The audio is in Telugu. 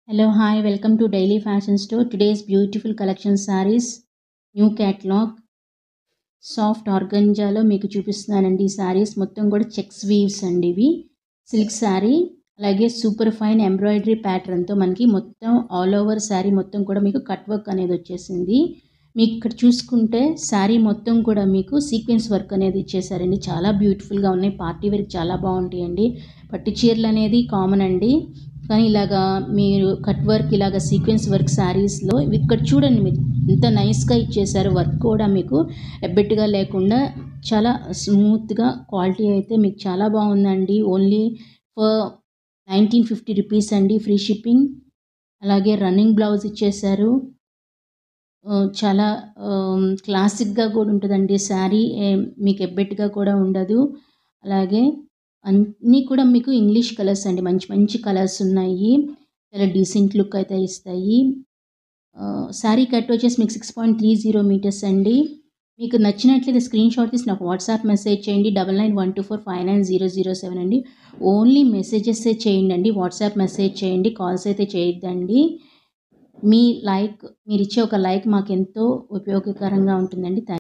Hello, hi, welcome to Daily Fashion Store. Today's beautiful collection sarees, new catalogue soft ఆర్గంజాలో మీకు చూపిస్తున్నానండి ఈ శారీస్ మొత్తం కూడా చెక్స్ వీవ్స్ అండి ఇవి సిల్క్ శారీ అలాగే సూపర్ ఫైన్ ఎంబ్రాయిడరీ ప్యాటర్న్తో మనకి మొత్తం ఆల్ ఓవర్ శారీ మొత్తం కూడా మీకు కట్ వర్క్ అనేది వచ్చేసింది మీకు ఇక్కడ చూసుకుంటే శారీ మొత్తం కూడా మీకు సీక్వెన్స్ వర్క్ అనేది ఇచ్చేసారండి చాలా బ్యూటిఫుల్గా ఉన్నాయి పార్టీ వేర్కి చాలా బాగుంటాయండి పట్టు చీరలు అనేది కామన్ అండి కానీ ఇలాగా మీరు కట్ వర్క్ ఇలాగ సీక్వెన్స్ వర్క్ శారీస్లో ఇక్కడ చూడండి మీరు ఎంత నైస్గా ఇచ్చేసారు వర్క్ కూడా మీకు ఎబ్బెట్టుగా లేకుండా చాలా స్మూత్గా క్వాలిటీ అయితే మీకు చాలా బాగుందండి only for nineteen fifty rupees అండి ఫ్రీ షిప్పింగ్ అలాగే రన్నింగ్ బ్లౌజ్ ఇచ్చేసారు చాలా క్లాసిక్గా కూడా ఉంటుందండి శారీ మీకు ఎబ్బెట్టుగా కూడా ఉండదు అలాగే అన్నీ కూడా మీకు ఇంగ్లీష్ కలర్స్ అండి మంచి మంచి కలర్స్ ఉన్నాయి చాలా డీసెంట్ లుక్ అయితే ఇస్తాయి శారీ కట్ వచ్చేసి మీకు six point three zero metres అండి మీకు నచ్చినట్లయితే స్క్రీన్ షాట్ తీసి నాకు వాట్సాప్ మెసేజ్ చేయండి double nine one two four five nine zero zero seven అండి ఓన్లీ మెసేజెస్ చేయండి అండి వాట్సాప్ మెసేజ్ చేయండి కాల్స్ అయితే చేయొద్దండి మీ లైక్ మీరు ఇచ్చే ఒక లైక్ మాకు ఎంతో ఉపయోగకరంగా ఉంటుందండి థ్యాంక్